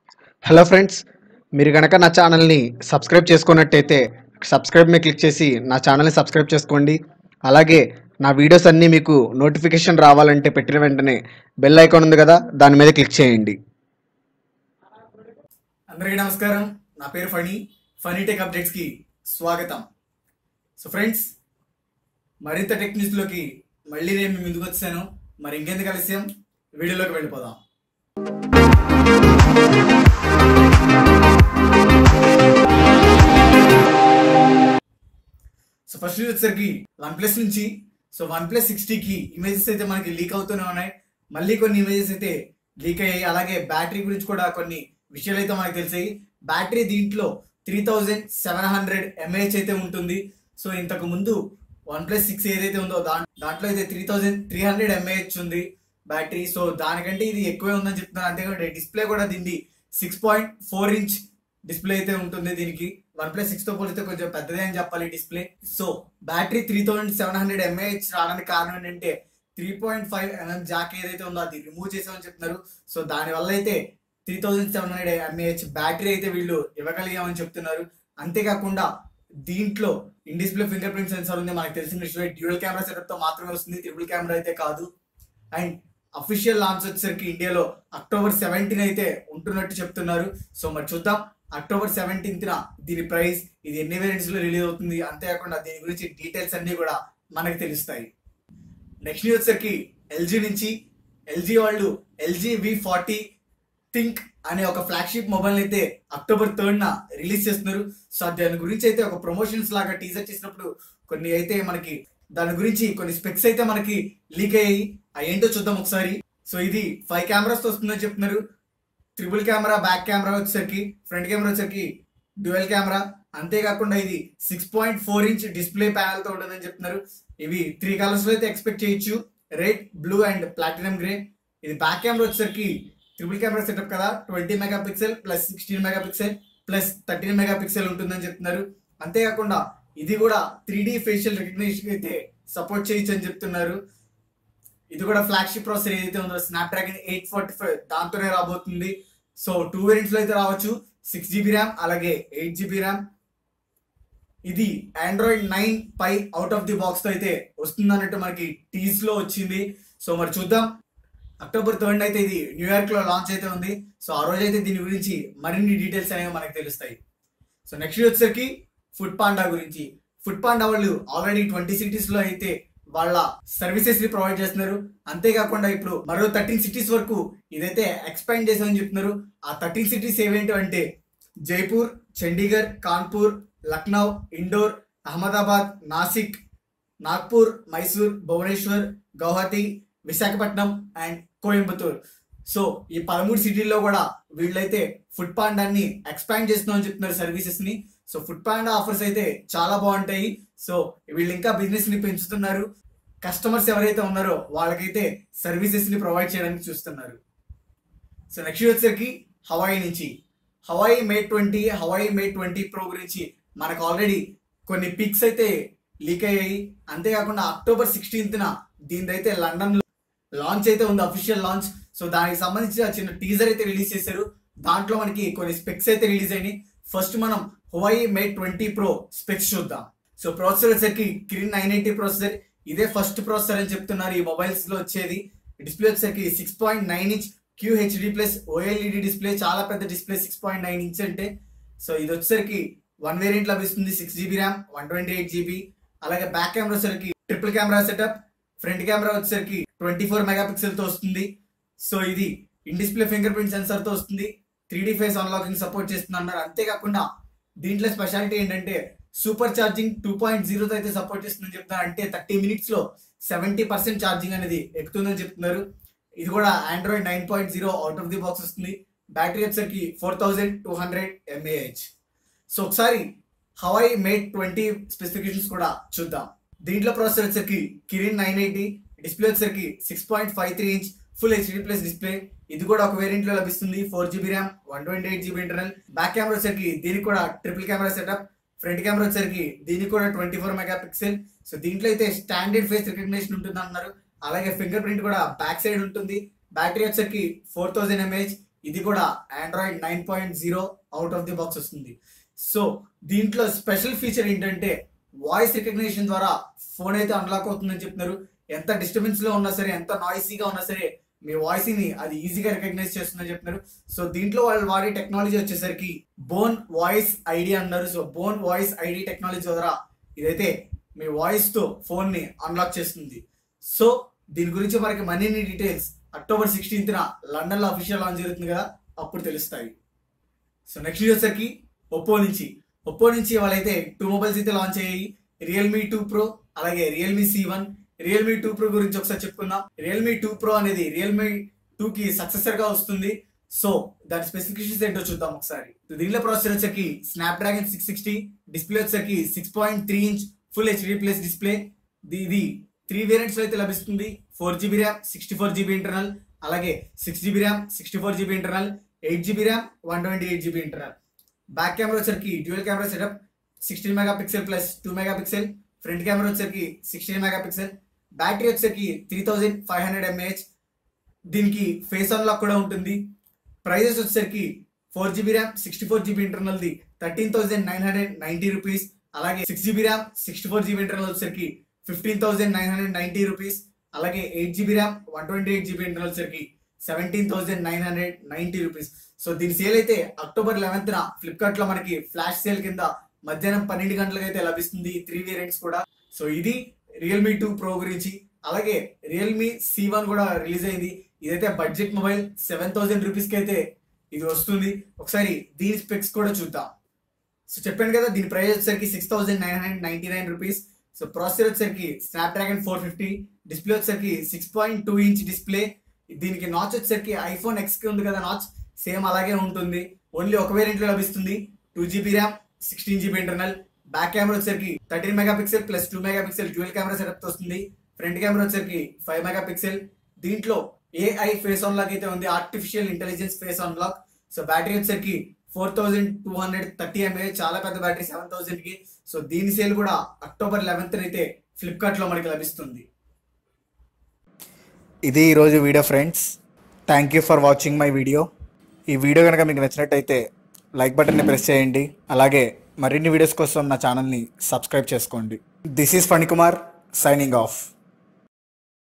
hello friends మీరు కనుక నా ఛానల్ని సబ్స్క్రైబ్ చేసుకున్నట్టయితే సబ్స్క్రైబ్ మీద క్లిక్ చేసి నా ఛానల్ని సబ్స్క్రైబ్ చేసుకోండి అలాగే నా వీడియోస్ అన్నీ మీకు నోటిఫికేషన్ రావాలంటే పెట్టిన వెంటనే బెల్ ఐకాన్ ఉంది కదా దాని మీద క్లిక్ చేయండి అందరికీ నమస్కారం నా పేరు ఫణి ఫనీ టెక్ అప్డేట్స్కి స్వాగతం సో ఫ్రెండ్స్ మరింత టెక్ న్యూస్లోకి మళ్ళీ నేను మీ ముందుకు వచ్చాను మరి ఇంకెందుకు ఆలస్యం వీడియోలోకి వెళ్ళిపోదాం సో ఫస్ట్ న్యూస్ వచ్చేసరికి వన్ ప్లస్ నుంచి సో వన్ ప్లస్ సిక్స్టీకి ఇమేజెస్ అయితే మనకి లీక్ అవుతూనే ఉన్నాయి మళ్ళీ కొన్ని ఇమేజెస్ అయితే లీక్ అయ్యాయి అలాగే బ్యాటరీ గురించి కూడా కొన్ని విషయాలు అయితే మనకు తెలిసాయి బ్యాటరీ దీంట్లో three thousand seven hundred mAh అయితే ఉంటుంది సో ఇంతకు ముందు వన్ ప్లస్ సిక్స్ ఏదైతే ఉందో దా దాంట్లో అయితే three thousand three hundred mAh ఉంది బ్యాటరీ సో దానికంటే ఇది ఎక్కువే ఉందని చెప్తున్నారు అంతేకాదు డిస్ప్లే కూడా దీన్ని six point four inch display అయితే ఉంటుంది దీనికి వన్ ప్లస్ సిక్స్ తో పోలిస్తే కొంచెం పెద్దదే అని చెప్పాలి display so battery three thousand seven hundred mAh రావడానికి కారణం ఏంటంటే three point five mm jack ఏదైతే ఉందో అది రిమూవ్ చేసామని చెప్తున్నారు సో దాని వల్ల అయితే three thousand seven hundred mAh battery అయితే వీళ్ళు ఇవ్వగలిగామని చెప్తున్నారు అంతేకాకుండా దీంట్లో in display fingerprint sensor ఉంది మనకు తెలిసిన విషయమే డ్యూయల్ కెమెరా సెటప్ తో మాత్రమే వస్తుంది త్రిబుల్ కెమెరా అయితే కాదు అండ్ అఫీషియల్ లాంచ్ వచ్చేసరికి ఇండియాలో అక్టోబర్ సెవెంటీన్ అయితే ఉంటున్నట్టు చెప్తున్నారు సో మరి చూద్దాం అక్టోబర్ సెవెంటీన్త్న దీని ప్రైస్ ఇది ఎన్ని వేరియంట్స్ లో రిలీజ్ అవుతుంది అంతేకాకుండా దీని గురించి డీటెయిల్స్ అన్ని కూడా మనకు తెలుస్తాయి నెక్స్ట్ న్యూస్ వచ్చేసరికి ఎల్జీ నుంచి ఎల్జీ వాళ్ళు ఎల్జీ వి ఫార్టీ థింక్ అనే ఒక ఫ్లాగ్షిప్ మొబైల్ అయితే అక్టోబర్ థర్డ్ న రిలీజ్ చేస్తున్నారు సో దాని గురించి అయితే ఒక ప్రమోషన్స్ లాగా టీజర్ చేసినప్పుడు కొన్ని అయితే మనకి దాని గురించి కొన్ని స్పెక్స్ అయితే మనకి లీక్ అయ్యాయి అవి ఏంటో చూద్దాం ఒకసారి సో ఇది ఫైవ్ కెమెరాస్ తో వస్తుందని చెప్తున్నారు ట్రిపుల్ కెమెరా బ్యాక్ కెమెరా వచ్చేసరికి ఫ్రంట్ కెమెరా వచ్చేసరికి డ్యూయల్ కెమెరా అంతేకాకుండా ఇది six point four inch display panel తో ఉంటుందని చెప్తున్నారు ఇవి త్రీ కలర్స్ లో అయితే ఎక్స్పెక్ట్ చేయొచ్చు red blue and platinum grey ఇది బ్యాక్ కెమెరా వచ్చేసరికి ట్రిపుల్ కెమెరా సెటప్ కదా twenty mega pixel plus sixteen mega pixel plus thirteen mega megapixel ఉంటుందని చెప్తున్నారు అంతేకాకుండా ఇది కూడా త్రీ డి ఫేషియల్ రికగ్నిషన్ అయితే సపోర్ట్ చేయొచ్చు అని చెప్తున్నారు ఇది కూడా ఫ్లాగ్షిప్ ప్రాసెసర్ ఏదైతే ఉందో Snapdragon eight forty five దాంతోనే రాబోతుంది సో టూ వేరియంట్స్ లో అయితే రావచ్చు సిక్స్ జీబీ ర్యామ్ అలాగే ఎయిట్ జీబీ ర్యామ్ ఇది Android nine Pie out of the box తో అయితే వస్తుంది అన్నట్టు మనకి టీస్ లో వచ్చింది సో మరి చూద్దాం అక్టోబర్ థర్డ్ అయితే ఇది న్యూయార్క్ లో లాంచ్ అయితే ఉంది సో ఆ రోజు అయితే దీని గురించి మరిన్ని డీటెయిల్స్ అనేవి మనకు తెలుస్తాయి సో నెక్స్ట్ వచ్చేసరికి ఫుడ్ పాండా గురించి ఫుడ్ పాండా వాళ్ళు ఆల్రెడీ ట్వంటీ సిటీస్ లో అయితే వాళ్ళ సర్వీసెస్ ని ప్రొవైడ్ చేస్తున్నారు అంతేకాకుండా ఇప్పుడు మరో థర్టీన్ సిటీస్ వరకు ఇదైతే ఎక్స్పాండ్ చేసామని చెప్తున్నారు ఆ థర్టీన్ సిటీస్ ఏవేంటి అంటే జైపూర్ చండీగఢ్ కాన్పూర్ లక్నో ఇండోర్ అహ్మదాబాద్ నాసిక్ నాగ్పూర్ మైసూర్ భువనేశ్వర్ గౌహతి విశాఖపట్నం అండ్ కోయంబత్తూర్ సో ఈ పదమూడు సిటీల్లో కూడా వీళ్ళైతే ఫుడ్ పాండాన్ని ఎక్స్పాండ్ చేస్తున్నామని చెప్తున్నారు సర్వీసెస్ ని సో ఫుడ్ పాండా ఆఫర్స్ అయితే చాలా బాగుంటాయి సో వీళ్ళు ఇంకా బిజినెస్ ని పెంచుతున్నారు కస్టమర్స్ ఎవరైతే ఉన్నారో వాళ్ళకైతే సర్వీసెస్ ని ప్రొవైడ్ చేయడానికి చూస్తున్నారు సో నెక్స్ట్ వచ్చేసరికి హవాయి నుంచి Huawei Mate twenty Huawei Mate twenty pro గురించి మనకు ఆల్రెడీ కొన్ని పిక్స్ అయితే లీక్ అయ్యాయి అంతేకాకుండా అక్టోబర్ సిక్స్టీన్త్న దీనిదైతే లండన్ లాంచ్ అయితే ఉంది అఫీషియల్ లాంచ్ సో దానికి సంబంధించిన చిన్న టీజర్ అయితే రిలీజ్ చేశారు దాంట్లో మనకి కొన్ని స్పెక్స్ అయితే రిలీజ్ అయినాయి ఫస్ట్ మనం Huawei Mate twenty pro specs చూద్దాం సో ప్రాసెసర్ వచ్చేసరికి కిరిన్ నైన్ ఎయిటీ ప్రాసెసర్ ఇదే ఫస్ట్ ప్రాసెసర్ అని చెప్తున్నారు ఈ మొబైల్స్ లో వచ్చేది డిస్ప్లే వచ్చేసరికి six point nine inch QHD plus OLED display చాలా పెద్ద display six point nine inch అంటే సో ఇది వచ్చేసరికి వన్ వేరియంట్ లభిస్తుంది six GB RAM one twenty eight GB అలాగే బ్యాక్ కెమెరా వచ్చేసరికి triple camera setup front camera వచ్చేసరికి ట్వంటీ ఫోర్ మెగా పిక్సెల్ తో వస్తుంది సో ఇది in display fingerprint sensor తో వస్తుంది three D face unlocking support చేస్తుంది అన్నారు అంతేకాకుండా దీంట్లో స్పెషాలిటీ ఏంటంటే సూపర్ ఛార్జింగ్ టూ పాయింట్ జీరోతో అయితే సపోర్ట్ చేస్తుందని చెప్తున్నారు అంటే థర్టీ మినిట్స్ లో సెవెంటీ పర్సెంట్ ఛార్జింగ్ అనేది ఎక్కుతుందని చెప్తున్నారు ఇది కూడా Android nine point zero out of the box వస్తుంది బ్యాటరీ వచ్చేసరికి four thousand two hundred mAh so ఒకసారి హవాయి మేట్ ట్వంటీ స్పెసిఫికేషన్స్ కూడా చూద్దాం దీంట్లో ప్రాసెసర్ వచ్చేసరికి కిరిన్ నైన్ ఎయిటీ డిస్ప్లే వచ్చేసరికి six point five three inch full HD plus display ఇది కూడా ఒక వేరియంట్ లో లభిస్తుంది four GB RAM one twenty eight GB internal back camera వచ్చేసరికి దీనికి కూడా triple camera setup front camera వచ్చేసరికి దీనికి కూడా twenty four megapixel so దీంట్లో అయితే స్టాండర్డ్ ఫేస్ రికగ్నేషన్ ఉంటుంది అన్నారు అలాగే ఫింగర్ ప్రింట్ కూడా బ్యాక్ సైడ్ ఉంటుంది బ్యాటరీ వచ్చేసరికి ఫోర్ థౌసండ్ ఎంఏహెచ్ ఇది కూడా Android nine point zero out of the box వస్తుంది సో దీంట్లో స్పెషల్ ఫీచర్ ఏంటంటే వాయిస్ రికగ్నిషన్ ద్వారా ఫోన్ అయితే అన్లాక్ అవుతుందని చెప్తున్నారు ఎంత డిస్టర్బెన్స్ లో ఉన్నా సరే ఎంత నాయిసీగా ఉన్నా సరే మీ వాయిస్ ని అది ఈజీగా రికగ్నైజ్ చేస్తుందని చెప్తున్నారు సో దీంట్లో వాళ్ళు వాడే టెక్నాలజీ వచ్చేసరికి బోన్ వాయిస్ ఐడి అన్నారు so bone voice ID technology ద్వారా ఇదైతే మీ వాయిస్ తో ఫోన్ ని అన్లాక్ చేస్తుంది సో దీని గురించి మనకి many details October sixteenth London లో అఫీషియల్ లాంచ్ జరుగుతుంది కదా అప్పుడు తెలుస్తాయి సో నెక్స్ట్ వచ్చేసరికి ఒప్పో నుంచి ఒప్పో నుంచి వాళ్ళైతే టూ మొబైల్స్ అయితే లాంచ్ అయ్యాయి రియల్మీ టూ ప్రో అలాగే Realme C one Realme two pro గురించి ఒకసారి చెప్పుకుందాం రియల్మీ టూ ప్రో అనేది రియల్మీ టూ కి సక్సెసర్ గా వస్తుంది సో దాని స్పెసిఫికేషన్స్ ఏంటో చూద్దాం ఒకసారి దీనిలో ప్రాసెసర్ వచ్చేసరికి Snapdragon six sixty display వచ్చేసరికి six point three inch full HD plus display ఇది త్రీ వేరియంట్స్ లో అయితే లభిస్తుంది four GB RAM sixty four GB internal అలాగే six GB RAM sixty four GB internal eight GB RAM one twenty eight GB internal back camera వచ్చరికి dual camera setup sixteen mega pixel plus two mega megapixel front camera వచ్చరికి sixteen megapixel battery వచ్చరికి three thousand five hundred mAh దీనికి face unlock కూడా ఉంటుంది prices వచ్చేసరికి four GB RAM sixty four GB ఇంటర్నల్ది thirteen thousand nine hundred ninety rupees అలాగే six GB RAM sixty four GB internal వచ్చేసరికి fifteen thousand nine hundred ninety rupees అలాగే eight GB RAM one twenty eight GB internal వచ్చేసరికి seventeen thousand nine hundred ninety rupees so దీని sale అయితే October eleventh న Flipkart లో మనకి flash sale కింద మధ్యాహ్నం పన్నెండు గంటలకు అయితే లభిస్తుంది ఈ త్రీ వేరియంట్స్ కూడా సో ఇది రియల్మీ టూ ప్రో గురించి అలాగే రియల్మీ సి వన్ కూడా రిలీజ్ అయింది ఇదైతే budget mobile seven thousand rupees కి అయితే ఇది వస్తుంది ఒకసారి దీని స్పెక్స్ కూడా చూద్దాం సో చెప్పాను కదా దీని ప్రైస్ వచ్చేసరికి six thousand nine hundred ninety nine rupees so processor వచ్చేసరికి Snapdragon four fifty display వచ్చేసరికి six point two inch display దీనికి నాచ్ వచ్చేసరికి ఐఫోన్ ఎక్స్ కి ఉంది కదా నాచ్ సేమ్ అలాగే ఉంటుంది ఓన్లీ ఒక వేరియంట్ లో లభిస్తుంది two GB RAM sixteen GB internal back camera వచ్చేసరికి thirteen mega pixel plus two mega pixel dual camera setup వస్తుంది ఫ్రంట్ కెమెరా వచ్చేసరికి ఫైవ్ మెగా పిక్సెల్ దీంట్లో ఏఐ ఫేస్ ఆన్ లాక్ అయితే ఉంది artificial intelligence face unlock so battery వచ్చేసరికి four thousand two hundred thirty MA చాలా పెద్ద battery seven thousand కి so దీని సేల్ కూడా అక్టోబర్ లెవెన్త్ అయితే ఫ్లిప్కార్ట్ లో మనకి లభిస్తుంది ఇది ఈరోజు video friends thank you for watching my video ఈ వీడియో కనుక మీకు నచ్చినట్టయితే లైక్ బటన్ని ప్రెస్ చేయండి అలాగే మరిన్ని వీడియోస్ కోసం నా ఛానల్ని సబ్స్క్రైబ్ చేసుకోండి this is Phanikumar signing of